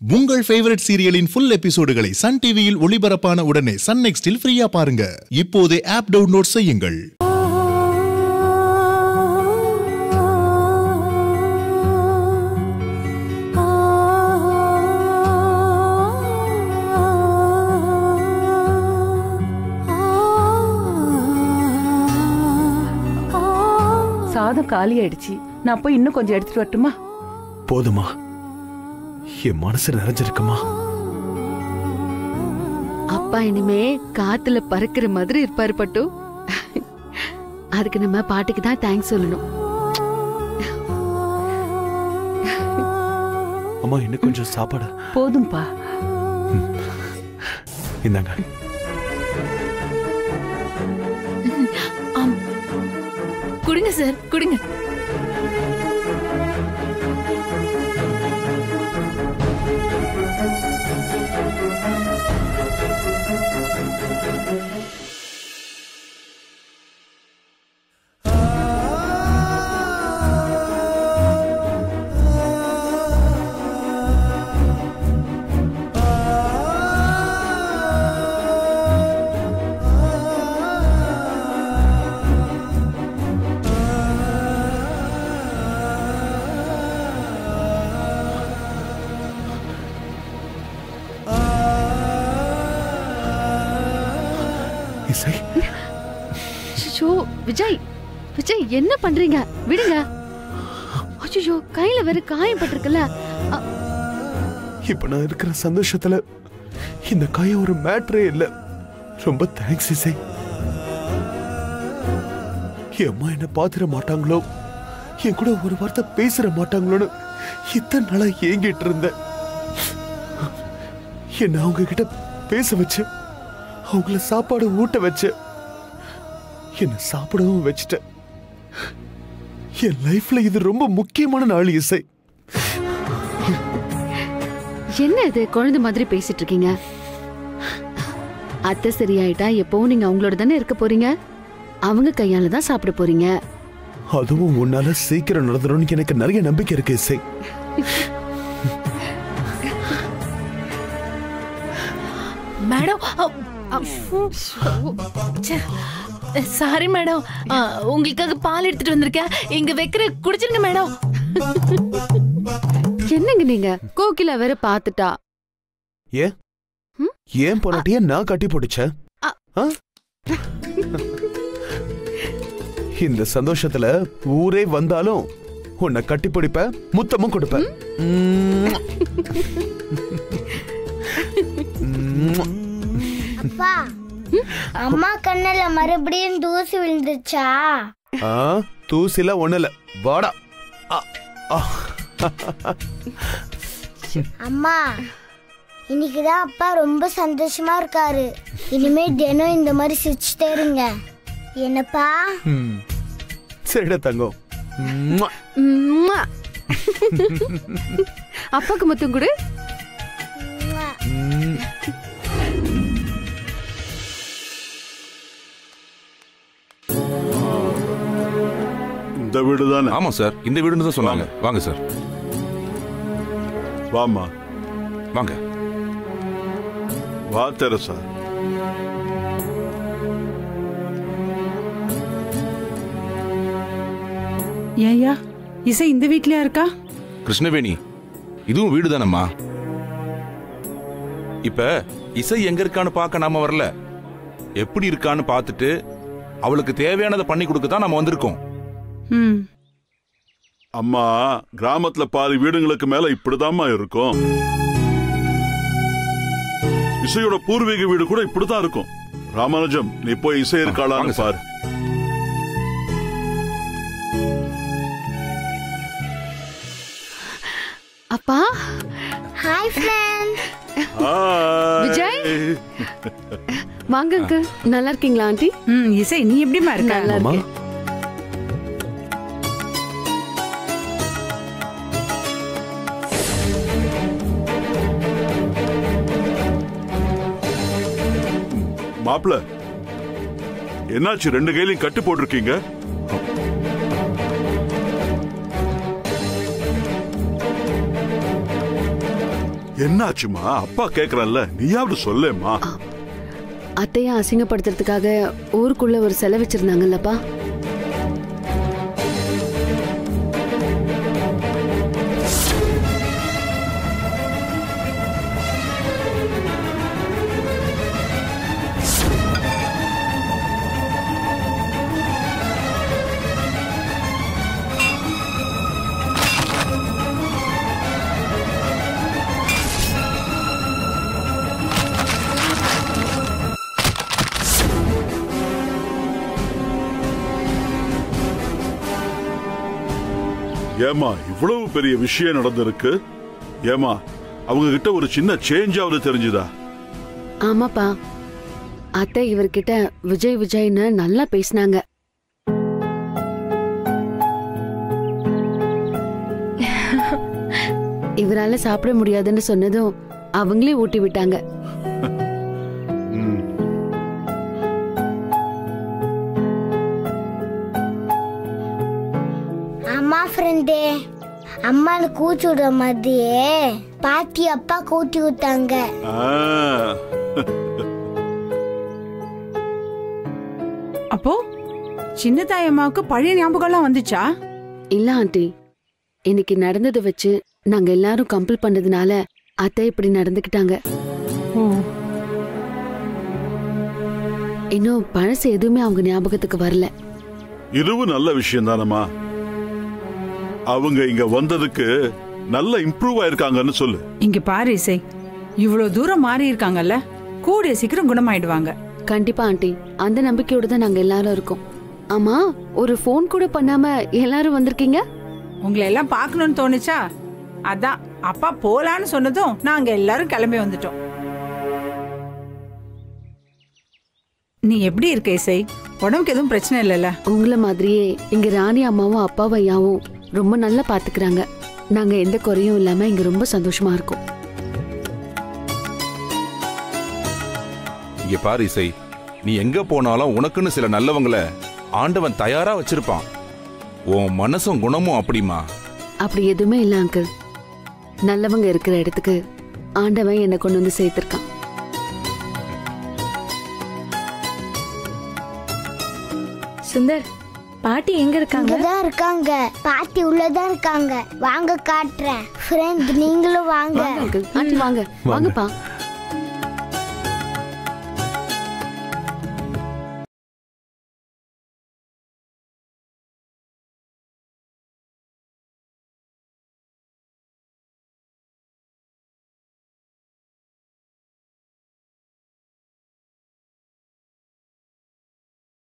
உங்கள் ஃபேவரட் சீரியலின் ஃபுல் எபிசோடுகளை சன் டிவியில் ஒளிபரப்பான உடனே சன் நெக்ஸ்டில் ஃப்ரீயா பாருங்க இப்போதே ஆப் டவுன்லோட் செய்யுங்கள் சாதம் காலி ஆயிடுச்சு நான் போய் இன்னும் கொஞ்சம் எடுத்துட்டு வரட்டுமா போதுமா என் மனசு நிறைஞ்சிருக்குமா அப்பா இனிமே காத்துல பறக்கிற மாதிரி இருப்பாரு பட்டு அதுக்கு நம்ம பாட்டுக்கு தான் தேங்க்ஸ் சொல்லணும் அம்மா இன்னும் கொஞ்சம் சாப்பாடு போதும்பா இந்தாங்க குடுங்க சார் குடுங்க இசை ஷோ விஜய் விஜய் என்ன பண்றீங்க விடுங்க அச்சோ கையில வேற காயம் பட்டிருக்குல்ல அ- இப்ப நான் இருக்கிற சந்தோஷத்துல இந்த காயம் ஒரு மேட்ரே இல்ல ரொம்ப தேங்க்ஸ் இசை என் அம்மா என்ன பாத்திர மாட்டாங்களோ என் கூட ஒரு வார்த்தை பேசிட மாட்டாங்களோன்னு இத்தனை நாளா ஏங்கிட்டு இருந்தேன் என்ன அவங்க கிட்ட பேச வச்சு அவங்கள சாப்பாடு ஊட்ட வச்சு என்ன சாப்பிடவும் வச்சுட்டேன் என் லைஃப்ல இது ரொம்ப முக்கியமான நாள் இசை என்ன இது குழந்தை மாதிரி பேசிட்டு இருக்கீங்க அத்தை சரியாயிட்டா எப்பவும் நீங்க அவங்களோட தானே இருக்க போறீங்க அவங்க கையால தான் சாப்பிட போறீங்க அதுவும் உன்னால சீக்கிரம் நடந்துடும் எனக்கு நிறைய நம்பிக்கை இருக்கு இசை மேடம் சாரி மேடம் அ, உங்களுக்காக பால் எடுத்துட்டு வந்திருக்கேன் இங்க வைக்கிற குடிச்சிருங்க மேடம் என்னங்க நீங்க கோகிலா வேற பாத்துட்டா ஏன் ஏன் பொண்டாட்டிய நான் கட்டி போட்டுச்சேன் ஆ? இந்த சந்தோஷத்துல ஊரே வந்தாலும் உன்னை கட்டி பிடிப்ப முத்தமும் கொடுப்பேன் அப்பா அம்மா கண்ணுல மறுபடியும் தூசி விழுந்துச்சா ஆ, தூசில ஒண்ணுல வாடா ஆ, ஆ. அம்மா இன்னைக்குதான் அப்பா ரொம்ப சந்தோஷமா இருக்காரு இனிமே தினம் இந்த மாதிரி சிரிச்சுட்டே இருங்க என்னப்பா ம். சரிடா தங்கம் ம்ம். உம்மா. அப்பாக்கு முத்தம் கொடு ம். இந்த வீடு தானே ஆமா சார் இந்த வீடுன்னு தான் சொன்னாங்க வாங்க சார் வாமா வாங்க வா தெரசா ஏயா இசை இந்த வீட்லயா இருக்கா கிருஷ்ணவேணி இதுவும் வீடு தானம்மா இப்ப இசை எங்க இருக்கான்னு பார்க்க நாம வரல எப்படி இருக்கான்னு பார்த்துட்டு அவளுக்கு தேவையானதை பண்ணி கொடுக்க தான் நம்ம வந்திருக்கோம் ம் அம்மா கிராமத்துல பாதி வீடுங்களுக்கு மேல இப்படிதாம்மா இருக்கும் இசையோட பூர்வீக வீடு கூட இப்படிதான் இருக்கும் ராமானுஜம் நீ போய் இசை இருக்காளான்னு வாங்க சார். பாரு அப்பா ஹாய் ஃப்ரெண்ட் ஹாய். விஜய். வாங்க uncle. நல்லா இருக்கீங்களா ஆண்டி ம் இசை நீ எப்படிமா இருக்க நல்லா அம்மா இருக்கேன் மாப்பிள என்னாச்சு ரெண்டு கையிலையும் கட்டு போட்டிருக்கீங்க என்னாச்சுமா அப்பா கேக்குறல்ல நீயாவது சொல்லேம்மா அத்தைய அசிங்கப்படுத்துறதுக்காக ஊருக்குள்ள ஒரு செலை வச்சிருந்தாங்கல்லப்பா ஏமா இவ்வளவு பெரிய விஷயம் நடந்திருக்கு ஏமா அவங்க கிட்ட ஒரு சின்ன சேஞ்சாவது தெரிஞ்சுதா ஆமாப்பா அத்தை இவர்கிட்ட விஜய் விஜய்னு நல்லா பேசினாங்க இவரால சாப்பிட முடியாதுன்னு சொன்னதும் அவங்களே ஊட்டி விட்டாங்க ம். அம்மா ஃப்ரெண்டே அம்மானு கூச்சி விடுற மாதிரியே பாட்டி அப்பா கூட்டி விட்டாங்க ஆ. அப்போ சின்ன தாயம்மாவுக்கு பழைய ஞாபகம்லாம் வந்துச்சா இல்ல ஆண்டி இன்னைக்கு நடந்ததை வச்சு நாங்க எல்லாரும் கம்பல் பண்ணதுனால அத்தை இப்படி நடந்துக்கிட்டாங்க இன்னும் பழசு எதுவுமே அவங்க ஞாபகத்துக்கு வரல இதுவும் நல்ல விஷயம் தானம்மா அவங்க இங்க வந்ததுக்கு நல்ல இம்ப்ரூவ் ஆயிருக்காங்கன்னு சொல்லு இங்க பாரு இசை இவ்வளவு தூரம் மாறி இருக்காங்கல்ல கூடிய சீக்கிரம் குணமாயிடுவாங்க கண்டிப்பா ஆண்டி அந்த நம்பிக்கையோட தான் நாங்க எல்லாரும் இருக்கோம் ஆமா ஒரு ஃபோன் கூட பண்ணாம எல்லாரும் வந்திருக்கீங்க உங்களை எல்லாம் பார்க்கணும்னு தோணுச்சா அதான் அப்பா போலான்னு சொன்னதும் நாங்க எல்லாரும் கிளம்பி வந்துட்டோம் நீ எப்படி இருக்க இசை உடம்புக்கு எதுவும் பிரச்சனை இல்லைல்ல உங்கள மாதிரியே இங்க ராணி அம்மாவும் அப்பாவும் ஐயாவும் ரொம்ப நல்லா பாத்துக்கிறாங்க நாங்க எந்த குறையும் இல்லாம இங்க ரொம்ப சந்தோஷமா இருக்கோம் இங்க பாரு இசை நீ எங்க போனாலும் உனக்குன்னு சில நல்லவங்களை ஆண்டவன் தயாரா வச்சிருப்பான் உன் மனசும் குணமும் அப்படிமா அப்படி எதுவுமே இல்ல அங்கிள் நல்லவங்க இருக்கிற இடத்துக்கு ஆண்டவன் என்னை கொண்டு வந்து சேர்த்திருக்கான் சுந்தர் பாட்டி எங்க இருக்காங்க இங்கதான் இருக்காங்க பாட்டி உள்ளதான் இருக்காங்க வாங்க காட்டுறேன் ஃப்ரெண்ட் நீங்களும் வாங்க வாங்க அங்கிள் ஆண்டி வாங்க வாங்கப்பா